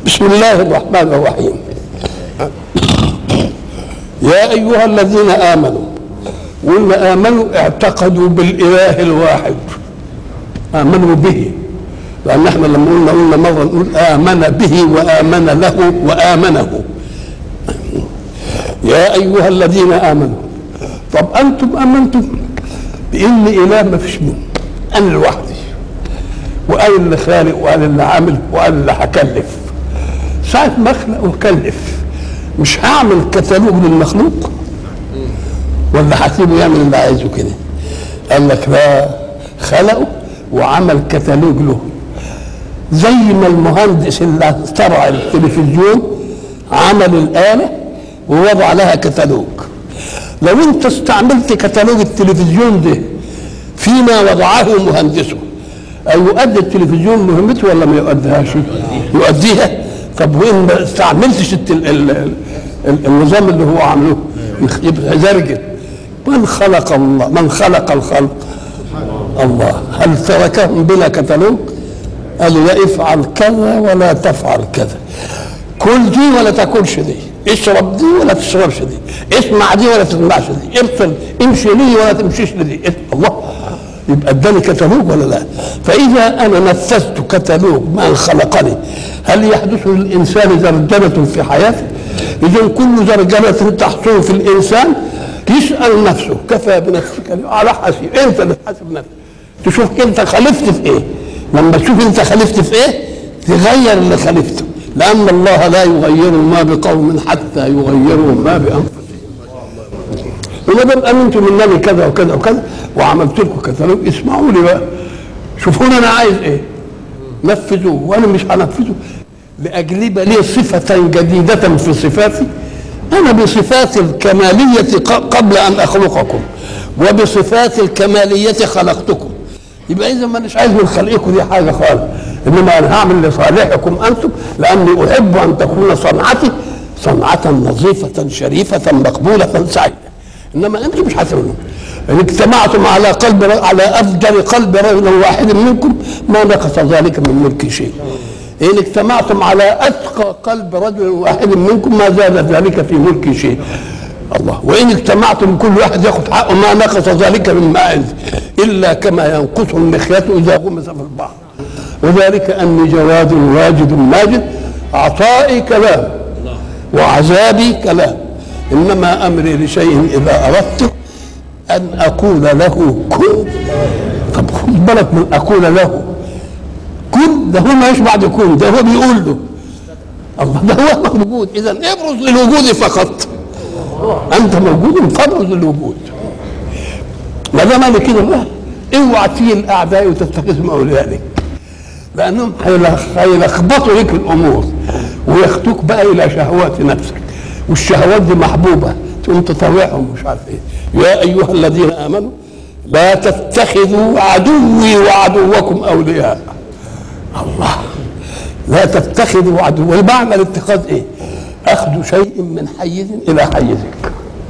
بسم الله الرحمن الرحيم يا أيها الذين آمنوا قلنا آمنوا اعتقدوا بالإله الواحد آمنوا به لأن احنا لما قلنا قلنا مرة نقول آمن به وآمن له وآمنه يا أيها الذين آمنوا طب أنتم آمنتم بإن إله ما فيش منه أنا لوحدي وقال اللي خالق وقال اللي عامل وقال اللي هكلف ساعة ما أخلق وكلف مش هعمل كتالوج للمخلوق ولا هسيبه يعمل اللي عايزه كده قال لك لا خلقه وعمل كتالوج له زي ما المهندس اللي اخترع التلفزيون عمل الآلة ووضع لها كتالوج لو انت استعملت كتالوج التلفزيون ده فيما وضعه مهندسه أيؤدي التلفزيون مهمته ولا ما يؤديهاش؟ يؤديها طب وين ما استعملتش التل... ال... ال... النظام اللي هو عامله يبقى زرجل من خلق الله من خلق الخلق الله هل تركهم بلا كتالوج قالوا لا افعل كذا ولا تفعل كذا كل دي ولا تاكلش دي اشرب دي ولا تشربش دي اسمع دي ولا تسمعش دي افصل امشي لي ولا تمشيش لدي الله يبقى اداني كتالوج ولا لا فاذا انا نفذت كتالوج من خلقني هل يحدث للانسان زرجنه في حياته اذا كل زرجنه تحصل في الانسان يسال نفسه كفى بنفسك على حسيب انت اللي تحاسب نفسك تشوف انت خالفت في ايه لما تشوف انت خالفت في ايه تغير اللي خالفته لان الله لا يغير ما بقوم حتى يغيروا ما بانفسهم وما دام امنتم منني كذا وكذا وكذا وعملت لكم كتالوج اسمعوا لي بقى شوفوني انا عايز ايه نفذوه وانا مش هنفذه لاجلب لي صفه جديده في صفاتي انا بصفات الكماليه قبل ان اخلقكم وبصفات الكماليه خلقتكم يبقى اذا ما مش عايز من خلقكم دي حاجه خالص انما انا هعمل لصالحكم انتم لاني احب ان تكون صنعتي صنعه نظيفه شريفه مقبوله سعيده انما انتم مش هتعملوا ان اجتمعتم على قلب على افجر قلب رجل واحد منكم ما نقص ذلك من ملك شيء ان اجتمعتم على اتقى قلب رجل واحد منكم ما زاد ذلك في ملك شيء الله وان اجتمعتم كل واحد ياخذ حقه ما نقص ذلك مما عندي الا كما ينقص المخيط اذا غمس في البحر وذلك اني جواد واجد ماجد عطائي كلام وعذابي كلام انما امري لشيء اذا اردت ان اقول له كن طب خد بالك من اقول له كن ده هو ما بعد كن ده هو بيقول له الله ده هو موجود اذا ابرز للوجود فقط انت موجود فابرز للوجود ما دام انا كده لا اوعى تيجي الاعداء وتتخذهم اوليائك لانهم هيلخبطوا لك الامور وياخدوك بقى الى شهوات نفسك والشهوات دي محبوبه تقوم تطوعهم مش عارف ايه يا ايها الذين امنوا لا تتخذوا عدوي وعدوكم اولياء الله لا تتخذوا عدو معنى الاتخاذ ايه اخذ شيء من حيز الى حيزك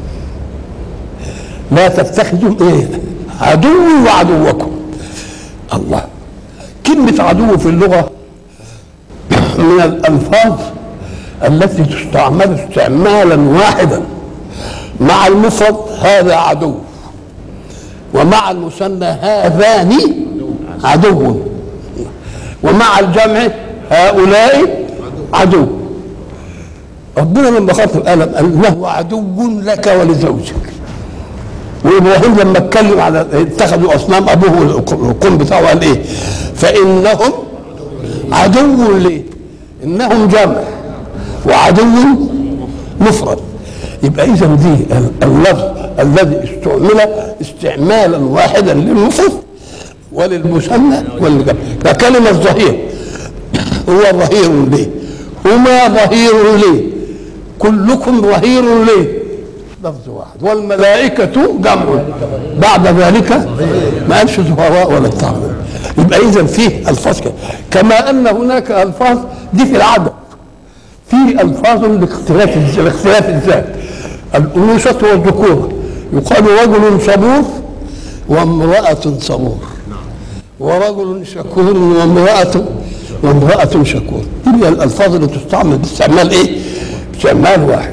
لا تتخذوا ايه عدوي وعدوكم الله كلمة عدو في اللغة من الألفاظ التي تستعمل استعمالا واحدا مع المفرد هذا عدو ومع المثنى هذان عدو ومع الجمع هؤلاء عدو ربنا لما خاطب قال انه عدو لك ولزوجك وابراهيم لما اتكلم على اتخذوا اصنام ابوه القوم بتاعه قال ايه فانهم عدو لي انهم جمع وعدو مفرد يبقى اذا دي اللفظ الذي استعمل استعمالا واحدا للمفرد وللمثنى وللجمع فكلمه ظهير هو ظهير لي هما ظهير لي كلكم ظهير لي لفظ واحد والملائكة جمع بعد ذلك ما قالش زهراء ولا بتاع يبقى إذا فيه ألفاظ كده كما أن هناك ألفاظ دي في العدد في ألفاظ لاختلاف لاختلاف الذات الأنوثة والذكورة يقال رجل صبور وامرأة صبور ورجل شكور وامرأة وامرأة شكور دي هي الألفاظ اللي تستعمل باستعمال إيه؟ باستعمال واحد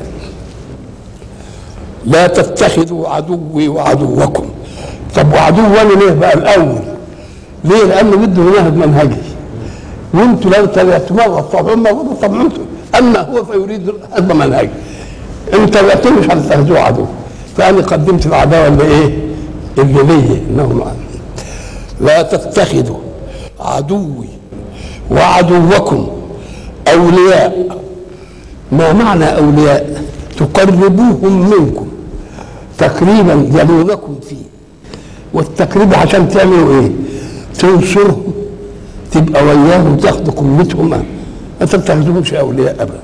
لا تتخذوا عدوي وعدوكم طب وعدونا ليه بقى الأول؟ ليه؟ لأنه بده ينهج منهجي وانتوا لو تبعتموه طبعا طبعا انتوا اما هو فيريد هدم منهجي انت تبعتوه مش هتتخذوه عدو فانا قدمت العداوه اللي ايه؟ اللي ليه انهم عدو. لا تتخذوا عدوي وعدوكم اولياء ما معنى اولياء تقربوهم منكم تقريبا يلونكم فيه والتقريب عشان تعملوا ايه تنصرهم تبقى وياهم تاخدوا قوتهم ما تتخذوهمش اولياء ابدا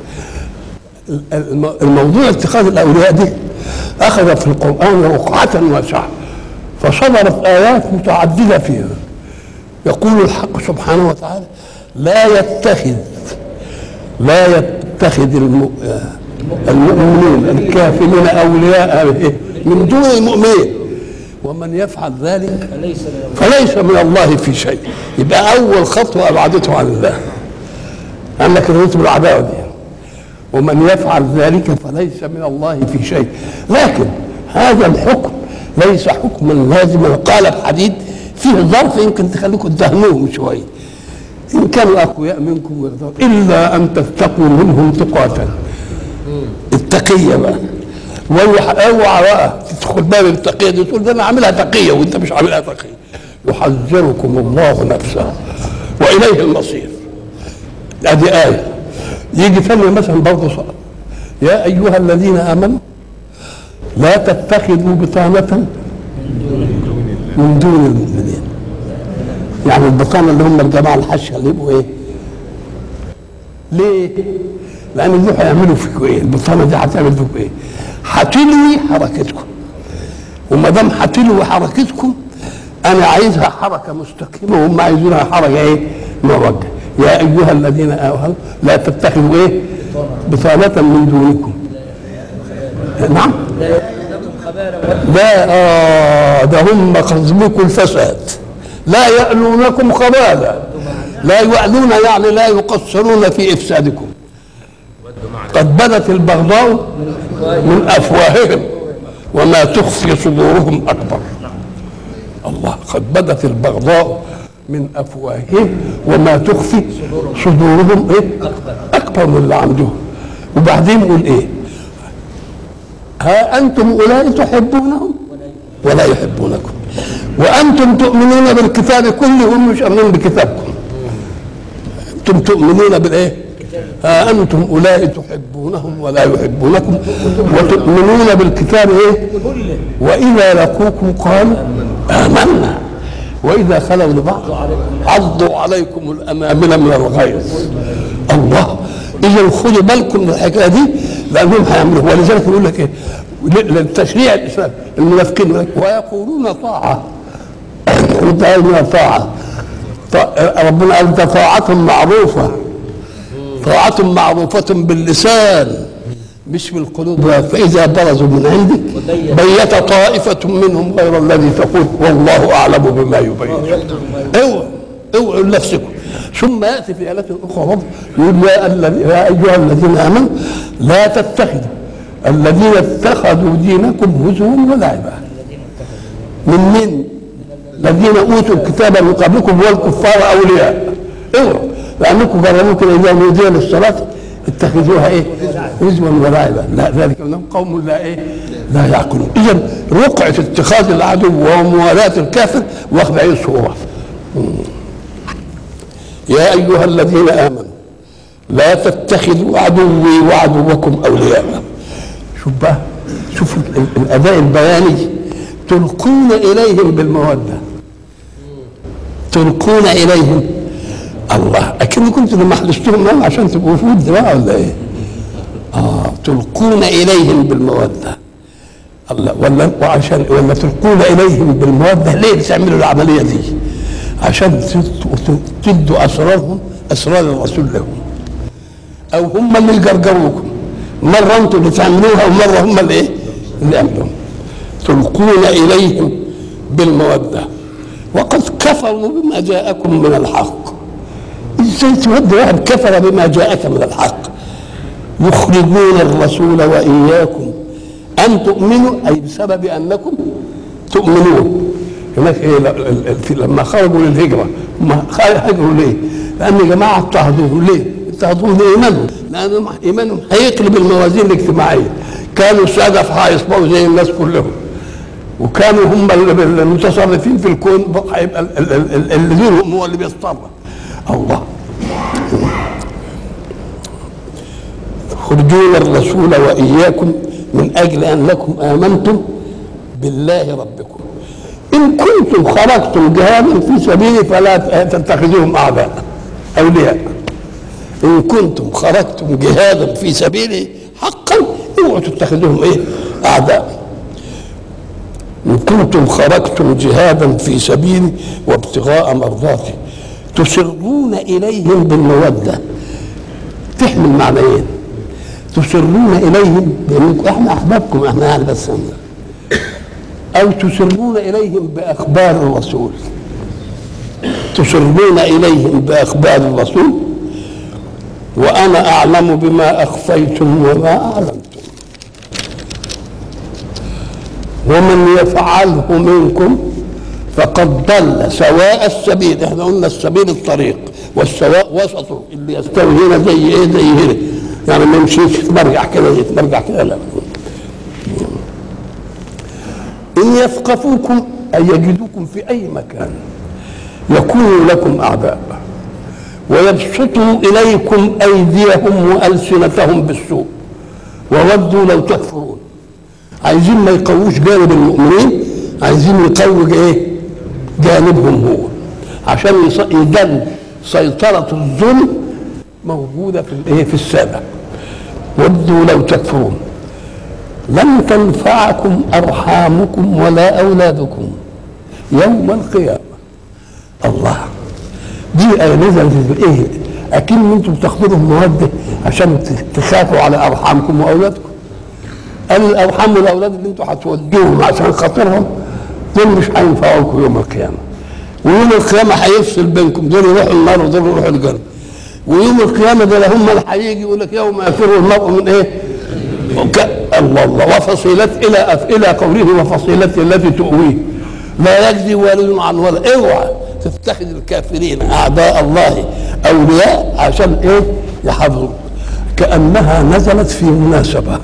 الم- الموضوع اتخاذ الاولياء دي اخذ في القران وقعه واسعه فصدرت ايات متعدده فيها يقول الحق سبحانه وتعالى لا يتخذ لا يتخذ الم- المؤمنون الكافرين اولياء من دون المؤمنين ومن يفعل ذلك فليس من فليس من الله في شيء يبقى اول خطوه ابعدته عن الله انك رضيت بالعداوه دي ومن يفعل ذلك فليس من الله في شيء لكن هذا الحكم ليس حكما لازما قالب حديد فيه ظرف يمكن تخليكم تدهنوهم شويه ان كانوا اقوياء منكم ويقدروا الا ان تتقوا منهم تقاة التقيه بقى اوعى اوعى بقى تدخل باب التقيه دي تقول ده انا عاملها تقيه وانت مش عاملها تقيه يحذركم الله نفسه واليه المصير ادي ايه يجي ثانيه مثلا برضه صار يا ايها الذين امنوا لا تتخذوا بطانه من دون المؤمنين يعني البطانه اللي هم الجماعه الحشه اللي يبقوا ايه ليه لان دول هيعملوا فيكم ايه البطانه دي هتعمل فيكم ايه هتلوي حركتكم وما دام هتلوي حركتكم انا عايزها حركه مستقيمه وهم عايزينها حركه ايه موجهه يا ايها الذين امنوا لا تتخذوا ايه بطانه من دونكم نعم لكم خبالا لا آه ده هم قصدكم الفساد لا يألونكم خبالا لا يعلون يعني لا يقصرون في إفسادكم قد بدت البغضاء من أفواههم وما تخفي صدورهم أكبر الله قد بدت البغضاء من أفواههم وما تخفي صدورهم إيه؟ أكبر من اللي عندهم وبعدين يقول إيه ها أنتم أولئك تحبونهم ولا يحبونكم وأنتم تؤمنون بالكتاب كله هم مش آمنين بكتابكم أنتم تؤمنون بالإيه؟ ها أنتم أولئك تحبونهم ولا يحبونكم وتؤمنون بالكتاب إيه؟ وإذا لقوكم قالوا آمنا وإذا خلوا لبعض عضوا عليكم الأنامل من الغيظ الله إذا خدوا بالكم من الحكاية دي لأنهم هيعملوا ولذلك يقول لك إيه للتشريع الإسلامي المنافقين يقول لك ويقولون طاعة انت عايزنا طاعة طا- ربنا قال ده طاعة معروفة طاعة معروفة باللسان مش بالقلوب فإذا برزوا من عندك بيت طائفة منهم غير الذي تقول والله أعلم بما يبين اوعوا اوعوا لنفسكم ثم يأتي في آيات أخرى برضه يقول يا, الذي- يا أيها الذين آمنوا لا تتخذوا الذين اتخذوا دينكم هزوا ولعبا من من الذين اوتوا الكتاب من قبلكم والكفار اولياء اوعوا لانكم قالوا ممكن اذا نودي للصلاه اتخذوها ايه؟ هزوا ولعبا لا ذلك انهم قوم لا ايه؟ لا يعقلون اذا رقعه اتخاذ العدو وموالاه الكافر واخذ اي صوره يا ايها الذين امنوا لا تتخذوا عدوي وعدوكم اولياء شوف بقى شوف ال- الاداء البياني تلقون اليهم بالموده تلقون اليهم الله اكن كنت لما حلفتهم معهم عشان تبقوا وفود بقى ولا ايه؟ اه تلقون اليهم بالموده الله ولا وعشان ولا تلقون اليهم بالموده ليه بتعملوا العمليه دي؟ عشان ت- ت- تدوا اسرارهم اسرار الرسول لهم او هم اللي يجرجروكم مره انتم اللي تعملوها ومره هم اللي ايه؟ اللي يعملوها تلقون اليهم بالموده وقد كفروا بما جاءكم من الحق ازاي تودي واحد كفر بما جاءك من الحق يخرجون الرسول واياكم ان تؤمنوا اي بسبب انكم تؤمنون هناك ايه ل- ال- ال- في- لما خرجوا للهجره هم هاجروا ليه؟ لان جماعه اضطهدوهم ليه؟ اضطهدوهم لايمانهم لان ايمانهم هيقلب الموازين الاجتماعيه كانوا سادة هيصبحوا زي الناس كلهم وكانوا هم ال- المتصرفين في الكون بقى هيبقى ال- ال- ال- اللي دينهم هو اللي بيتصرف الله تخرجون الرسول واياكم من اجل ان لكم امنتم بالله ربكم ان كنتم خرجتم جهادا في سبيلي فلا تتخذوهم اعداء اولياء ان كنتم خرجتم جهادا في سبيلي حقا اوعوا تتخذوهم ايه اعداء إن كنتم خرجتم جهادا في سبيلي وابتغاء مرضاتي تسرون إليهم بالمودة تحمل معنيين تسرون إليهم بأنكم إحنا أحبابكم إحنا يعني بس أو تسرون إليهم بأخبار الرسول تسرون إليهم بأخبار الرسول وأنا أعلم بما أخفيتم وما أعلنتم ومن يفعله منكم فقد ضل سواء السبيل احنا قلنا السبيل الطريق والسواء وسطه اللي يستوي هنا زي ايه زي هنا يعني ما يمشيش يتمرجع كده يتمرجع كده لا ان يثقفوكم اي يجدوكم في اي مكان يكونوا لكم اعداء ويبسطوا اليكم ايديهم والسنتهم بالسوء وودوا لو تكفرون عايزين ما يقووش جانب المؤمنين عايزين يقوي ايه جانبهم هو عشان يص- يدل سيطرة الظلم موجودة في الايه في السابق ودوا لو تكفرون لن تنفعكم أرحامكم ولا أولادكم يوم القيامة الله دي آية نزلت ايه أكيد انتم بتاخدوا المواد عشان تخافوا على أرحامكم وأولادكم قال الارحام والاولاد اللي انتوا هتودوهم عشان خاطرهم دول مش هينفعوكم يوم القيامه ويوم القيامه هيفصل بينكم دول يروحوا النار ودول يروحوا الجنه ويوم القيامه دول هم اللي هيجي يقول لك يوم يفر المرء من ايه؟ وك... الله الله وفصيلت الى الى قوله وفصيلته التي تؤويه لا يجزي والد عن ولد اوعى تتخذ الكافرين اعداء الله اولياء عشان ايه؟ يحفظوا كانها نزلت في مناسبه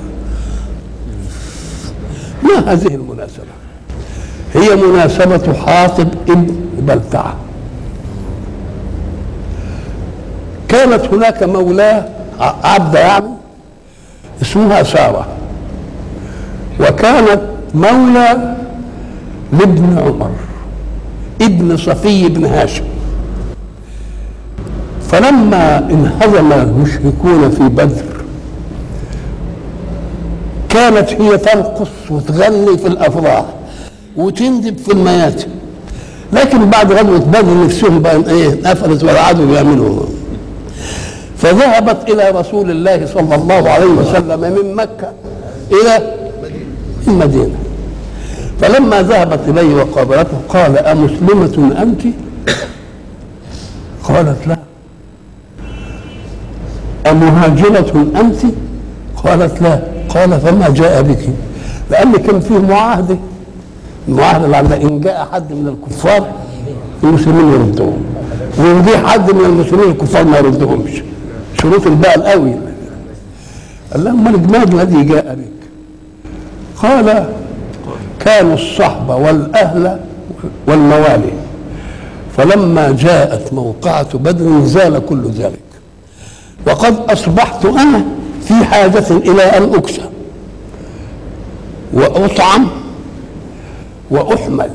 ما هذه المناسبة هي مناسبة حاطب ابن بلتعة كانت هناك مولاة ع- عبدة يعني اسمها سارة وكانت مولى لابن عمر ابن صفي بن هاشم فلما انهزم المشركون في بدر كانت هي ترقص وتغني في الافراح وتندب في المياتم لكن بعد غزوه بدر نفسهم بقى ايه قفلت والعدو بيعملوا فذهبت الى رسول الله صلى الله عليه وسلم من مكه الى المدينه فلما ذهبت اليه وقابلته قال امسلمه انت قالت لا أمهاجرة أنت؟ قالت لا قال فما جاء بك لأن كان فيه معاهدة المعاهدة اللي عندها إن جاء حد من الكفار المسلمين يردهم وإن جه حد من المسلمين الكفار ما يردهمش شروط الباء القوي قال لهم من ما الذي جاء بك قال كانوا الصحبة والأهل والموالي فلما جاءت موقعة بدر زال كل ذلك وقد أصبحت أنا في حاجة إلى أن أكسى وأطعم وأحمل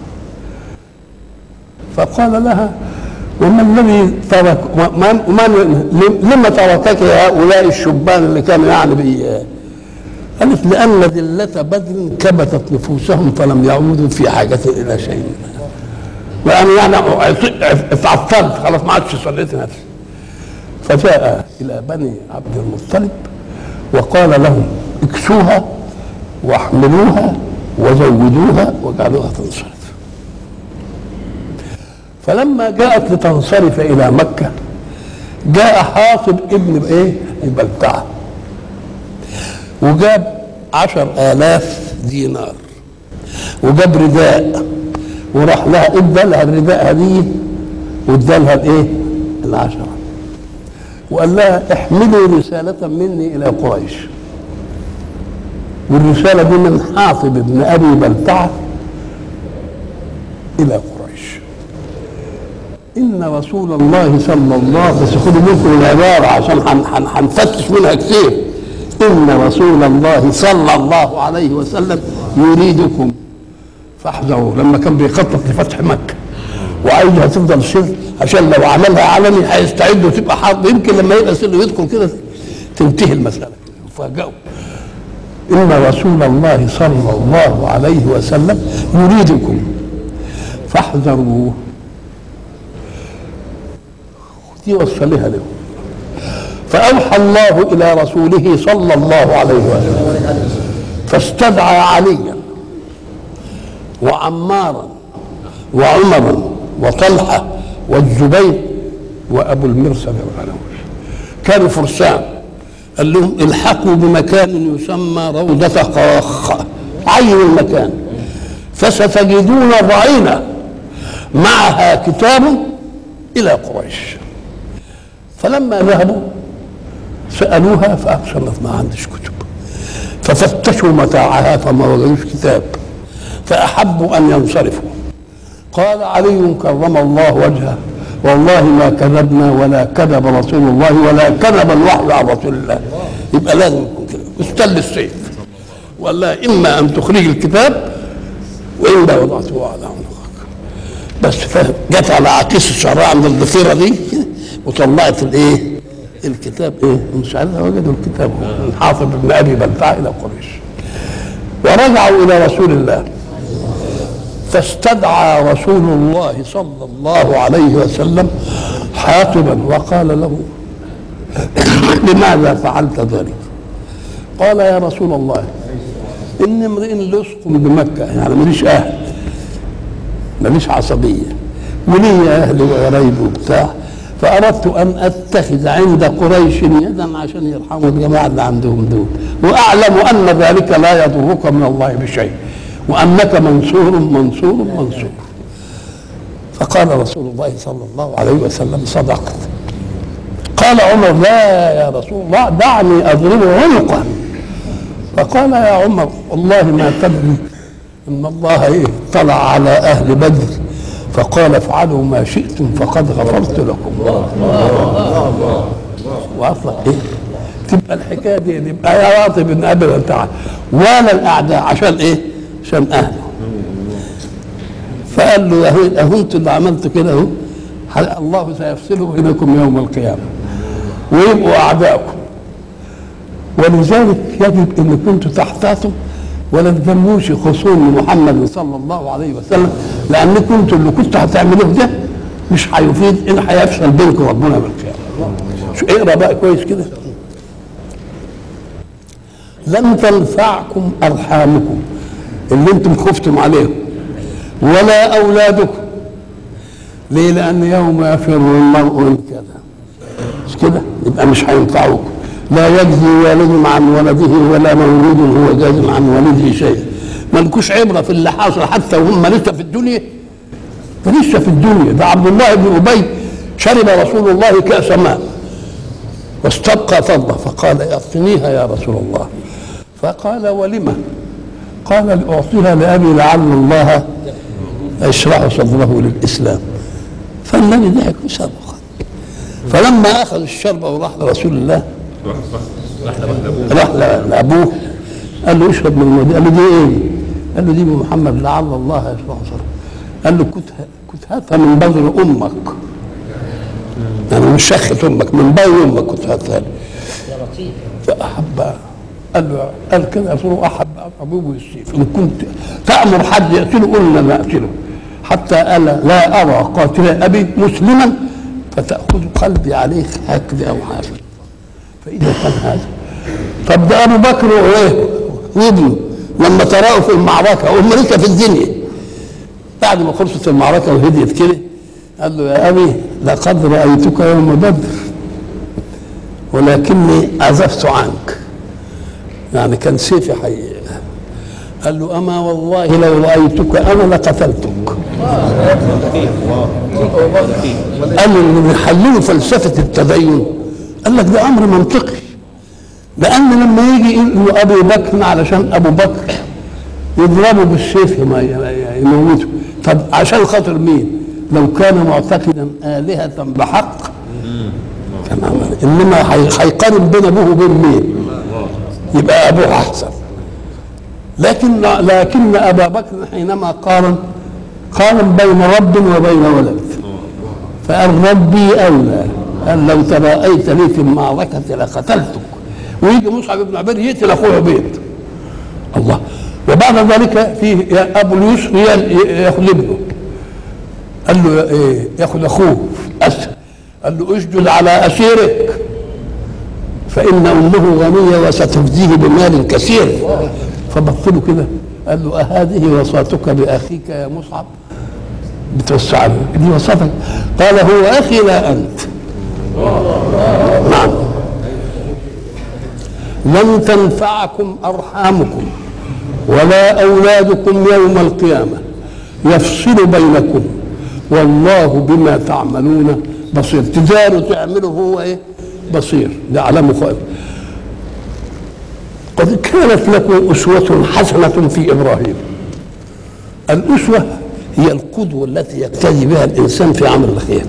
فقال لها وما الذي ترك وما من لما تركك هؤلاء الشبان اللي كانوا يعني بي قالت لأن ذلة بدر كبتت نفوسهم فلم يعودوا في حاجة إلى شيء وأنا يعني اتعطلت خلاص ما عادش صليت نفسي فجاء إلى بني عبد المطلب وقال لهم اكسوها واحملوها وزودوها وجعلوها تنصرف فلما جاءت لتنصرف إلى مكة جاء حاطب ابن ايه البلتعه وجاب عشر آلاف دينار وجاب رداء وراح لها ادى لها الرداء هذه وادى لها الايه؟ العشرة وقال لها احملوا رسالة مني إلى قريش والرسالة دي من حاطب بن أبي بلتعة إلى قريش إن رسول الله صلى الله عليه وسلم خدوا منكم العبارة عشان هن- هن- هنفتش منها كتير إن رسول الله صلى الله عليه وسلم يريدكم فاحذروا لما كان بيخطط لفتح مكة وعايزها تفضل سر عشان لو عملها علني هيستعدوا تبقى حرب يمكن لما يبقى سر يدخل كده تنتهي المسألة يفاجئوا إن رسول الله صلى الله عليه وسلم يريدكم فاحذروه دي وصلها له فأوحى الله إلى رسوله صلى الله عليه وسلم فاستدعى عليا وعمارا وعمرا وطلحة والزبير وأبو المرسل الغنوي كانوا فرسان قال لهم الحقوا بمكان يسمى روضة خاخ عينوا المكان فستجدون ضعينة معها كتاب إلى قريش فلما ذهبوا سألوها فأقسمت ما عندش كتب ففتشوا متاعها فما وجدوش كتاب فأحبوا أن ينصرفوا قال علي كرم الله وجهه والله ما كذبنا ولا كذب رسول الله ولا كذب الوحي عن رسول الله يبقى لازم يكون كده استل السيف وقال لها اما ان تخرج الكتاب واما وضعته على عنقك بس فاهم جت على عكيس الشعراء عند الضفيره دي وطلعت الايه الكتاب ايه مش عارف وجدوا الكتاب من حافظ بن ابي بلتع الى قريش ورجعوا الى رسول الله فاستدعى رسول الله صلى الله عليه وسلم حاطبا وقال له لماذا فعلت ذلك قال يا رسول الله إن امرئ لصق بمكة يعني ماليش أهل ماليش عصبية ولي أهل وقرايب وبتاع فأردت أن أتخذ عند قريش يدا عشان يرحموا الجماعة اللي عندهم دول وأعلم أن ذلك لا يضرك من الله بشيء وأنك منصور منصور منصور فقال رسول الله صلى الله عليه وسلم صدقت قال عمر لا يا رسول الله دعني أضرب عنقه فقال يا عمر والله ما تدري ان الله ايه طلع على اهل بدر فقال افعلوا ما شئتم فقد غفرت لكم واصلا ايه تبقى الحكايه دي يبقى يا راضي بن ابي بلتعه ولا الاعداء عشان ايه؟ عشان اهله فقال له اهو اهو انتوا اللي عملتوا كده اهو الله سيفصله بينكم يوم القيامه ويبقوا اعدائكم ولذلك يجب ان كنتم تحتاطوا ولا تدموش خصوم محمد صلى الله عليه وسلم لان كنتم اللي كنتوا هتعملوه ده مش هيفيد ان هيفشل بينكم ربنا بالقيامه شو اقرا بقى كويس كده لن تنفعكم ارحامكم اللي انتم خفتم عليهم ولا اولادكم ليه لان يوم يفر المرء من كذا مش كده يبقى مش هينفعوكم لا يجزي والد عن ولده ولا مولود هو جاز عن والده شيء مالكوش عبره في اللي حاصل حتى وهم لسه في الدنيا ده لسه في الدنيا ده عبد الله بن ابي شرب رسول الله كاس ماء واستبقى فضه فقال اعطنيها يا رسول الله فقال ولم قال لاعطيها لابي لعل الله يشرح صدره للاسلام فالنبي ضحك وشرب فلما اخذ الشربه وراح لرسول الله راح لابوه قال له اشرب من الماء قال له دي ايه؟ قال له دي من محمد لعل الله يشرح صدره قال له كنت كنت هاتها من بذر امك يعني من شخة امك من بذر امك كنت هاتها فاحب قال له قال كده رسول الله احب ابوه بالسيف ان كنت تامر حد يقتله قلنا لا اقتله حتى قال لا ارى قاتل ابي مسلما فتاخذ قلبي عليه هكذا او هكذا فاذا كان هذا طب ده ابو بكر وايه وابنه لما تراءوا في المعركه وهم لسه في الدنيا بعد ما خلصت المعركه وهديت كده قال له يا ابي لقد رايتك يوم بدر ولكني عزفت عنك يعني كان سيفي حي قال له اما والله لو رايتك انا لقتلتك قال له اللي بيحللوا فلسفه التدين قال لك ده امر منطقي لان لما يجي يقول له ابي بكر علشان ابو بكر يضربه بالسيف ما ي- يموته طب عشان خاطر مين لو كان معتقدا آلهة بحق كان عمل انما هي- هيقارن بين ابوه وبين مين يبقى ابوه احسن لكن لكن ابا بكر حينما قارن قارن بين رب وبين ولد فقال ربي اولى قال لو تراءيت لي في المعركه لقتلتك ويجي مصعب بن عبيد يقتل اخوه عبيد الله وبعد ذلك في ابو اليوسف ياخذ ابنه قال له ايه ياخذ اخوه اسد قال له اسجد على اسيرك فان امه غنيه وستفديه بمال كثير فبص له كده قال له اهذه وصاتك باخيك يا مصعب بتوسع له دي وصاتك قال هو اخي لا انت نعم لن تنفعكم ارحامكم ولا اولادكم يوم القيامه يفصل بينكم والله بما تعملون بصير تجاروا تعملوا هو ايه بصير يعلم خير قد كانت لكم أسوة حسنة في إبراهيم الأسوة هي القدوة التي يقتدي بها الإنسان في عمل الخير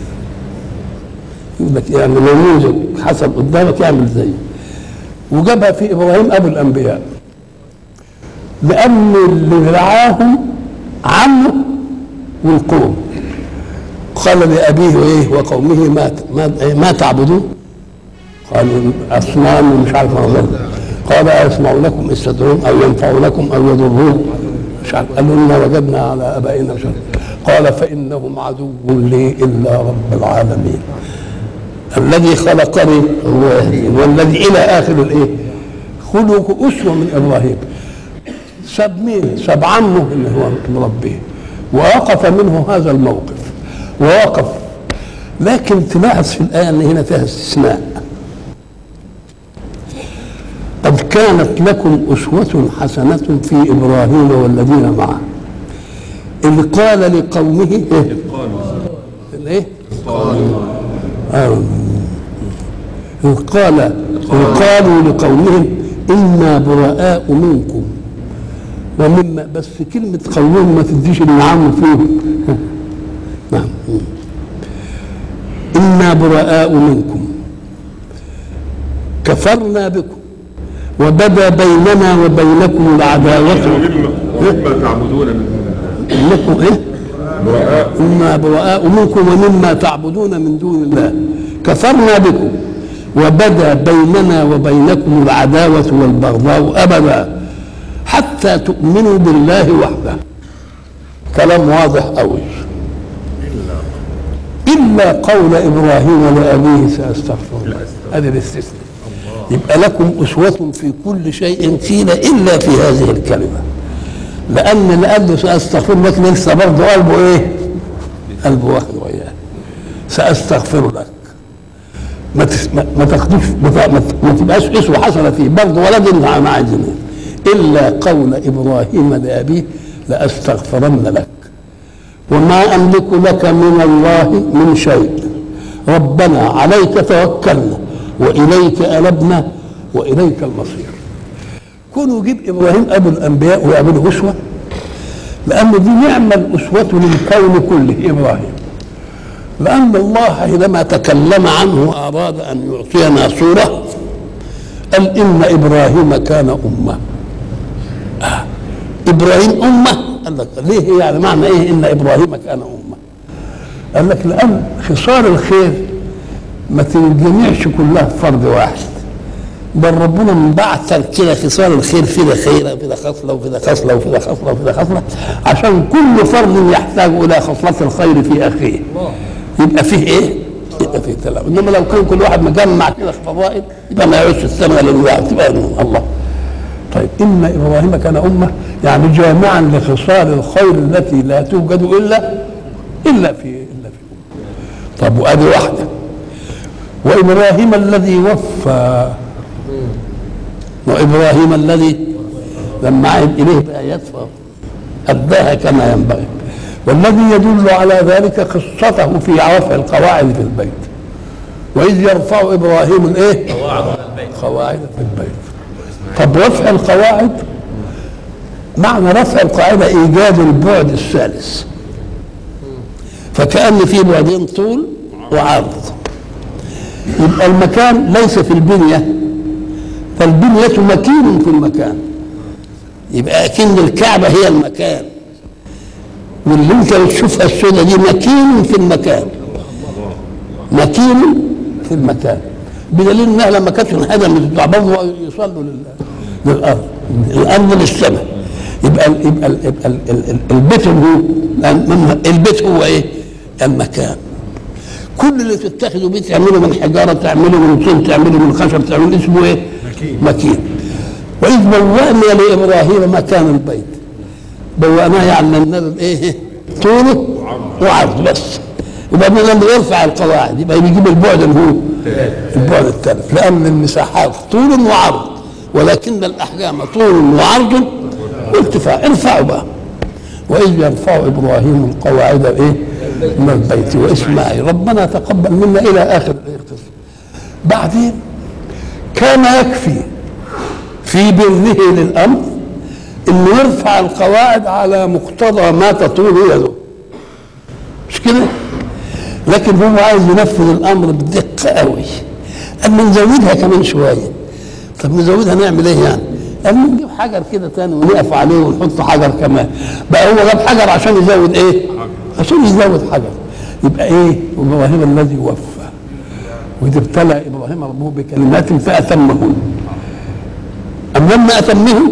يقول لك يعني نموذج حسن قدامك يعمل زيه وجابها في إبراهيم أبو الأنبياء لأن اللي رعاهم عمه والقوم قال لأبيه وإيه وقومه ما ما, ما تعبدون قالوا أصنام ومش عارف ما قال أسمع لكم إذ تدعون أو ينفع لكم أو يضرون مش عارف قالوا إنا وجدنا على آبائنا مش عارف قال فإنهم عدو لي إلا رب العالمين الذي خلقني هو يهدين والذي إلى آخر الإيه خذوا أسوة من إبراهيم ساب مين؟ ساب عمه اللي هو مربيه ووقف منه هذا الموقف ووقف لكن تلاحظ في الآية أن هنا فيها استثناء قد كانت لكم أسوة حسنة في إبراهيم والذين معه اللي قال لقومه إيه؟ الإيه؟ آه. إذ قال إذ قالوا لقومهم إنا براء منكم ومما بس كلمة قومهم ما تديش النعم فيهم نعم إنا براء منكم كفرنا بكم وبدا بيننا وبينكم العداوة مما تعبدون من انكم ايه؟ انا براء منكم ومما تعبدون من دون الله كفرنا بكم وبدا بيننا وبينكم العداوة والبغضاء أبدا حتى تؤمنوا بالله وحده كلام واضح قوي إلا قول إبراهيم لأبيه سأستغفر الله هذا الاستثناء يبقى لكم أسوة في كل شيء فينا إلا في هذه الكلمة لأن اللي قال له سأستغفر لك لسه برضه قلبه إيه؟ قلبه واخد وياه سأستغفر لك ما تس... ما ما تاخدوش ما, ت- ما, ت- ما تبقاش اسوه حسنه فيه برضه ولد انت ما عايزين الا قول ابراهيم لابيه لاستغفرن لك وما املك لك من الله من شيء ربنا عليك توكلنا واليك انبنا واليك المصير كونوا يجيب ابراهيم ابو الانبياء ويعملوا اسوه لان دي نعمه الاسوه للكون كله ابراهيم لأن الله حينما تكلم عنه أراد أن يعطينا صورة قال إن إبراهيم كان أمة آه. إبراهيم أمة قال لك ليه يعني معنى إيه إن إبراهيم كان أمة قال لك لأن خصال الخير ما تنجمعش كلها في فرد واحد بل ربنا منبعثر كده خصال الخير في ده خيره وفي ده خصله وفي ده خصله وفي ده خصله وفي ده خصله عشان كل فرد يحتاج الى خصله الخير في اخيه يبقى فيه ايه؟ يبقى فيه تلاوه انما لو كان كل واحد مجمع كده في فضائل يبقى ما يعوز السنه للواحد تبقى الله طيب ان ابراهيم كان امه يعني جامعا لخصال الخير التي لا توجد الا الا في الا في امه طب وادي واحده وابراهيم الذي وفى وابراهيم الذي لما عهد اليه بايات اداها كما ينبغي والذي يدل على ذلك قصته في رفع القواعد في البيت واذ يرفع ابراهيم الايه قواعد في البيت طب رفع القواعد معنى رفع القاعده ايجاد البعد الثالث فكأن في بعدين طول وعرض يبقى المكان ليس في البنية فالبنية مكين في المكان يبقى أكن الكعبة هي المكان واللي انت بتشوفها السودة دي مكين في المكان مكين في المكان بدليل انها لما كانت انهدمت برضه يصلوا لل- للارض الارض للسماء يبقى ال- يبقى, ال- يبقى ال- ال- ال- البيت هو البيت هو ايه؟ المكان كل اللي تتخذوا بيه تعملوا من حجاره تعملوا من طين تعملوا من خشب تعملوا اسمه ايه؟ مكين مكين واذ بوأنا لابراهيم مكان البيت بوأناه يعني لنا له ايه؟ طوله وعرض بس يبقى من لما يرفع القواعد يبقى بيجيب البعد اللي هو البعد الثالث لان المساحات طول وعرض ولكن الاحجام طول وعرض وارتفاع ارفعوا بقى واذ يرفع ابراهيم القواعد ايه من البيت واسماعيل ربنا تقبل منا الى اخر القصه بعدين كان يكفي في بره للامر انه يرفع القواعد على مقتضى ما تطول يده مش كده لكن هو عايز ينفذ الامر بدقه قوي قال نزودها كمان شويه طب نزودها نعمل ايه يعني؟ قال نجيب حجر كده تاني ونقف عليه ونحط حجر كمان بقى هو جاب حجر عشان يزود ايه؟ عشان يزود حجر يبقى ايه؟ ابراهيم الذي وفى واذ ابتلى ابراهيم ربه بكلمات فاتمهن أم لما أتمه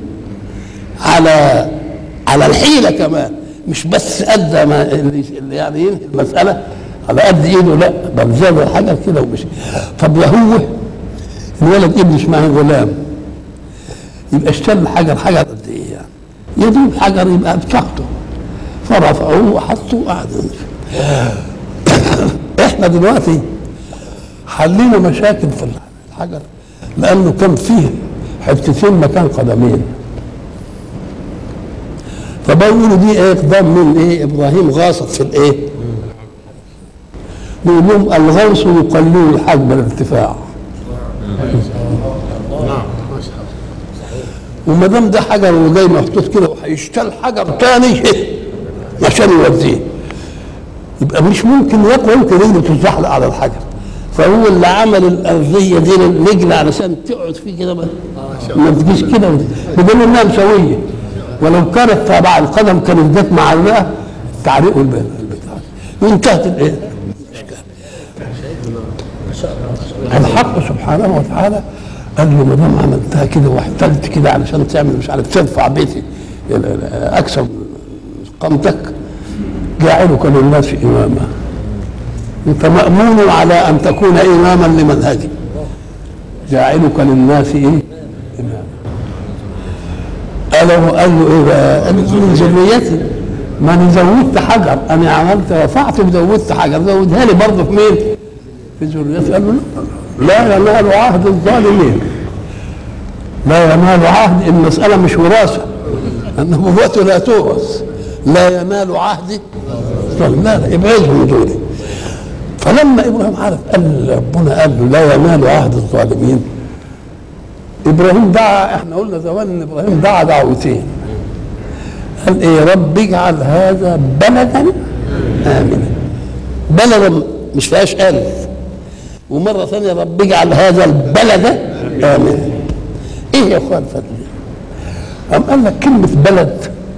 على على الحيلة كمان مش بس أدى ما اللي اللي يعني ينهي المسألة على قد إيده لا بل زاد الحجر كده ومشي طب وهو الولد ابن اسمه غلام يبقى اشتل حجر حجر قد إيه يعني يدوب حجر يبقى بطاقته فرفعوه وحطوه وقعد احنا دلوقتي حلينا مشاكل في الحجر لانه كان فيه حتتين مكان قدمين فبقولوا دي ايه اقدام من ايه ابراهيم غاصت في الايه نقول لهم الغوص يقلل الحجم الارتفاع وما دام ده حجر وجاي محطوط كده وهيشتل حجر تاني عشان يوديه يبقى مش ممكن يقوى يمكن رجله تتزحلق على الحجر فهو اللي عمل الارضيه دي للرجل علشان تقعد فيه كده ما ما تجيش كده بدل انها مسويه ولو كانت تبع القدم كانت جت مع الرئه تعرقوا البتاع وانتهت الايه؟ الحق سبحانه وتعالى قال له ما دام عملتها كده واحتلت كده علشان تعمل مش عارف ترفع بيتي اكثر من قامتك جاعلك للناس اماما انت مامون على ان تكون اماما لمنهجي جاعلك للناس ايه اماما قال له قال له ايه بقى قال له من ذريتي ما انا زودت حجر انا عملت رفعت وزودت حجر زودها لي برضه في مين في ذريتي قال له لا لا ينال عهد الظالمين لا ينال عهد المسألة مش وراثة النبوة لا تورث لا ينال عهدي لا لا ابعدهم دول فلما ابراهيم عرف قال ربنا قال له لا ينال عهد الظالمين ابراهيم دعا احنا قلنا زمان ان ابراهيم دعا دعوتين قال ايه رب اجعل هذا بلدا امنا بلدا مش فيهاش الف ومره ثانيه رب اجعل هذا البلد امنا ايه يا اخوان فضل أم قال لك كلمة بلد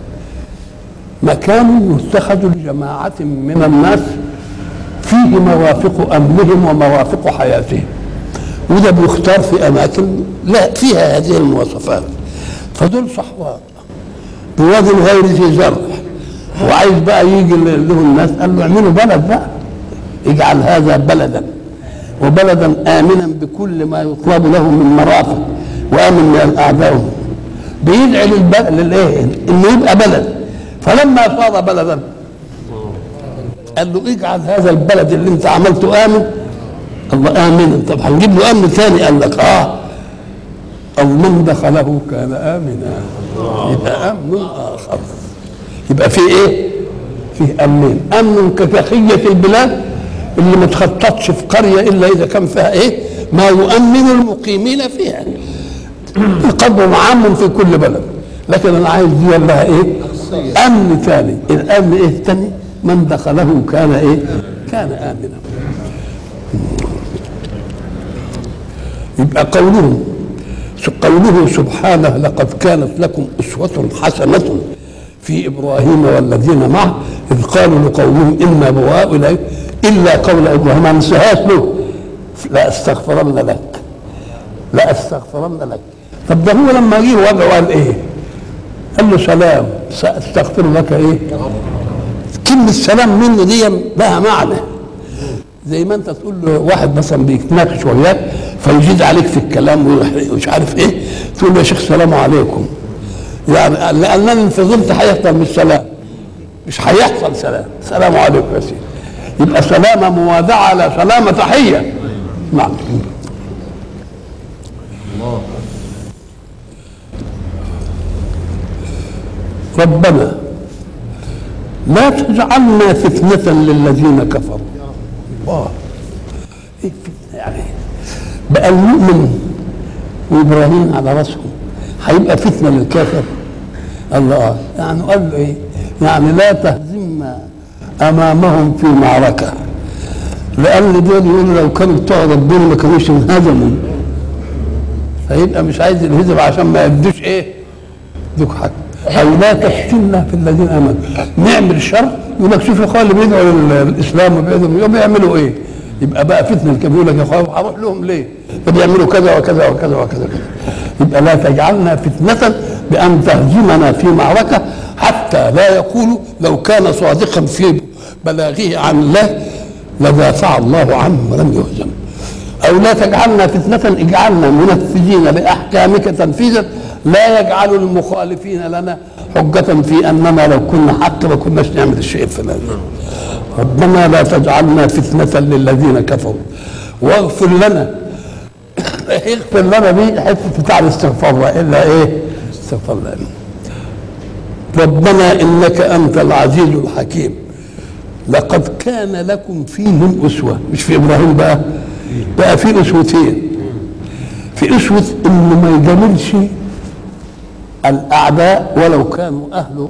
مكان يتخذ لجماعة من الناس فيه موافق أمنهم وموافق حياتهم وده بيختار في أماكن لا فيها هذه المواصفات فدول صحواء بواد غير ذي زرع وعايز بقى يجي له الناس قال له اعملوا بلد بقى اجعل هذا بلدا وبلدا آمنا بكل ما يطلب له من مرافق وامن من الاعداء بيدعي للبلد للايه؟ انه يبقى بلد فلما صار بلدا قال له اجعل هذا البلد اللي انت عملته امن الله امنا طب هنجيب له امن ثاني قال لك اه او من دخله كان امنا يبقى امن اخر يبقى في ايه فيه امنين امن كبقيه البلاد اللي ما تخططش في قريه الا اذا كان فيها ايه ما يؤمن المقيمين فيها القدر عام في كل بلد لكن انا عايز دي لها ايه امن ثاني الامن ايه الثاني من دخله كان ايه كان امنا يبقى قوله قوله سبحانه لقد كانت لكم أسوة حسنة في إبراهيم والذين معه إذ قالوا لقومهم إنا براء إليك إلا قول إبراهيم ما ننساهاش له لا أستغفرن لك لا أستغفرن لك طب ده هو لما جه وضعه قال إيه؟ قال له سلام سأستغفر لك إيه؟ كلمة سلام منه دي لها معنى زي ما انت تقول له واحد مثلا بيتناقش وياك فيزيد عليك في الكلام ومش عارف ايه تقول له يا شيخ سلام عليكم يعني لانني فضلت هيحصل مش سلام مش هيحصل سلام سلام عليكم يا سيدي يبقى سلامه موادعه لا سلامه تحيه نعم ربنا لا تجعلنا فتنة للذين كفروا الله ايه فتنة يعني بقى المؤمن وابراهيم على راسهم هيبقى فتنة للكافر الله يعني قال له ايه يعني لا تهزمنا امامهم في معركة لان دول يقولوا لو كانوا بتوع ربنا ما كانوش انهزموا فيبقى مش عايز ينهزم عشان ما يدوش ايه ذوك حق او لا تفتنا في الذين امنوا نعمل شر يقول لك شوف اخوان اللي بيدعوا للاسلام وبيدعوا بيعملوا ايه؟ يبقى بقى فتنه الكافر يقول لك يا اخوان هروح لهم ليه؟ ده بيعملوا كذا وكذا وكذا وكذا يبقى لا تجعلنا فتنه بان تهزمنا في معركه حتى لا يقولوا لو كان صادقا في بلاغه عن الله لدافع الله عنه ولم يهزم او لا تجعلنا فتنه اجعلنا منفذين لاحكامك تنفيذا لا يجعل المخالفين لنا حجة في أننا لو كنا حق ما كناش نعمل الشيء الفلاني ربنا لا تجعلنا فتنة للذين كفروا واغفر لنا اغفر لنا دي حتة بتاع الاستغفار إلا إيه استغفر لنا ربنا إنك أنت العزيز الحكيم لقد كان لكم فيهم أسوة مش في إبراهيم بقى بقى في أسوتين في أسوة إنه ما يجاملش الأعداء ولو كانوا أهله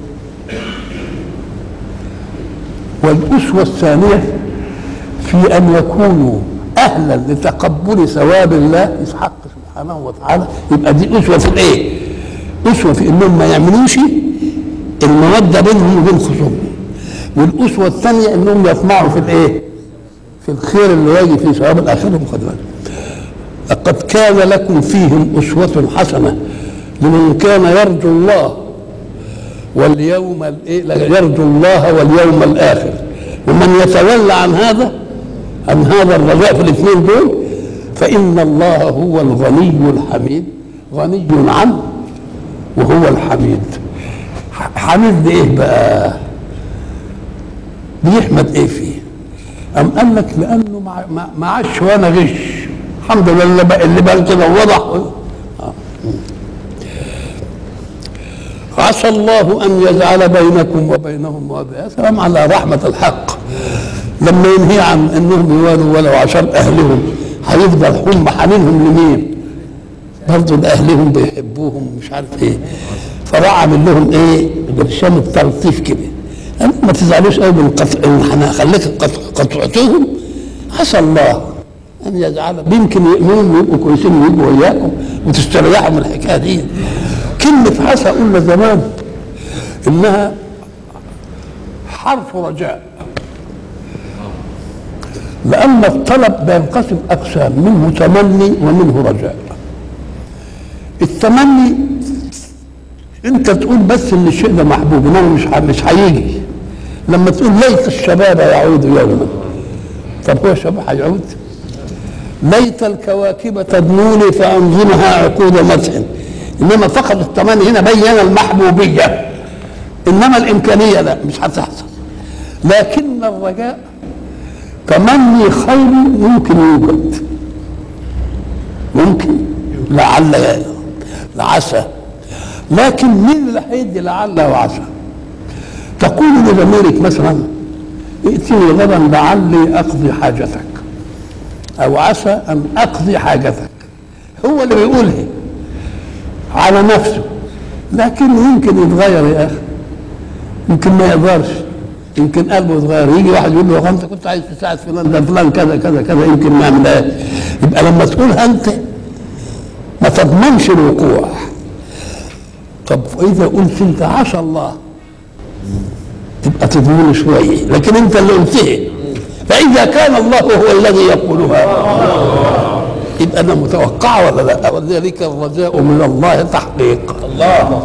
والأسوة الثانية في أن يكونوا أهلا لتقبل ثواب الله يسحق سبحانه وتعالى يبقى دي أسوة في الإيه؟ أسوة في إنهم ما يعملوش المودة بينهم وبين خصومهم والأسوة الثانية إنهم يطمعوا في الإيه؟ في الخير اللي يجي في ثواب الآخرة خد بالك لقد كان لكم فيهم أسوة حسنة لمن كان يرجو الله واليوم يرجو الله واليوم الاخر ومن يتولى عن هذا عن هذا الرجاء في الاثنين دول فان الله هو الغني الحميد غني عنه وهو الحميد حميد ايه بقى بيحمد ايه فيه ام قال لك لانه ما عادش وانا غش الحمد لله اللي بقى كده وضح عسى الله ان يجعل بينكم وبينهم موده يا سلام على رحمه الحق لما ينهي عن انهم يوالوا ولو عشان اهلهم هيفضل هم حنينهم لمين؟ برضه لاهلهم بيحبوهم مش عارف ايه فراح عامل لهم ايه؟ برشام التلطيف كده قال ما تزعلوش قوي من قطع انا خليك قطعتهم عسى الله ان يجعل يمكن يؤمنوا ويبقوا كويسين ويجوا وياكم وتستريحوا من الحكايه دي كلمة عسى قلنا زمان إنها حرف رجاء لأن الطلب بينقسم أقسام منه تمني ومنه رجاء التمني أنت تقول بس إن الشيء ده محبوب إنما مش مش هيجي لما تقول ليت الشباب يعود يوما طب هو الشباب هيعود؟ ليت الكواكب تدنوني فأنظمها عقود مدح انما فقط التمني هنا بين المحبوبيه انما الامكانيه لا مش هتحصل لكن الرجاء تمني خير ممكن يوجد ممكن لعل لعسى لكن مين اللي هيدي لعل وعسى تقول لضميرك مثلا ائتني غدا لعلي اقضي حاجتك او عسى ان اقضي حاجتك هو اللي بيقولها على نفسه لكن يمكن يتغير يا اخي يمكن ما يقدرش يمكن قلبه يتغير يجي واحد يقول له "هو انت كنت عايز تساعد فلان ده فلان كذا كذا كذا يمكن ما يعملهاش يبقى لما تقولها انت ما تضمنش الوقوع طب واذا قلت انت عسى الله تبقى تضمن شويه لكن انت اللي قلتها فاذا كان الله هو الذي يقولها يبقى انا متوقعه ولا لا وذلك الرجاء من الله تحقيق الله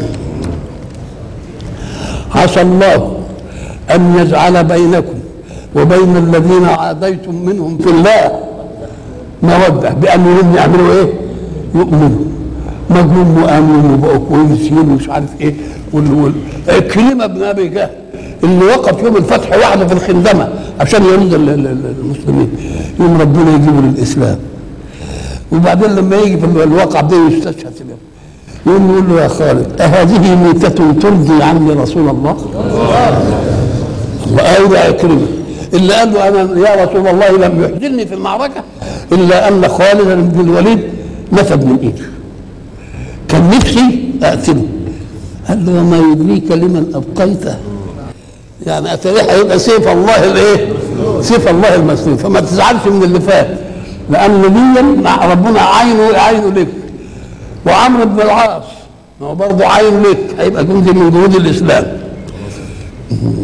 عسى الله ان يجعل بينكم وبين الذين عاديتم منهم في الله موده بانهم يعملوا ايه؟ يؤمنوا مجنون وامنوا وبقوا كويسين ومش عارف ايه وال وال كلمه ابن ابي جهل اللي وقف يوم الفتح وحده في الخندمه عشان يرد ال- ال- ال- المسلمين يوم ربنا يجيبه للاسلام وبعدين لما يجي في الواقع ده يستشهد في اليوم يقوم يقول له يا خالد أهذه ميتة ترضي عني رسول الله؟ الله أيضا يا كلمة اللي قال له أنا يا رسول الله لم يحزنني في المعركة إلا أن خالد بن الوليد نفد من إيده كان نفسي أقتله قال له وما يدريك لمن أبقيته يعني أتريح هيبقى سيف الله الإيه؟ سيف الله المسلول فما تزعلش من اللي فات لأن دي مع ربنا عينه عينه لك وعمرو بن العاص ما هو برضه عين لك هيبقى جندي من جنود الاسلام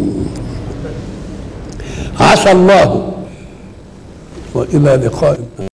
عسى الله والى لقاء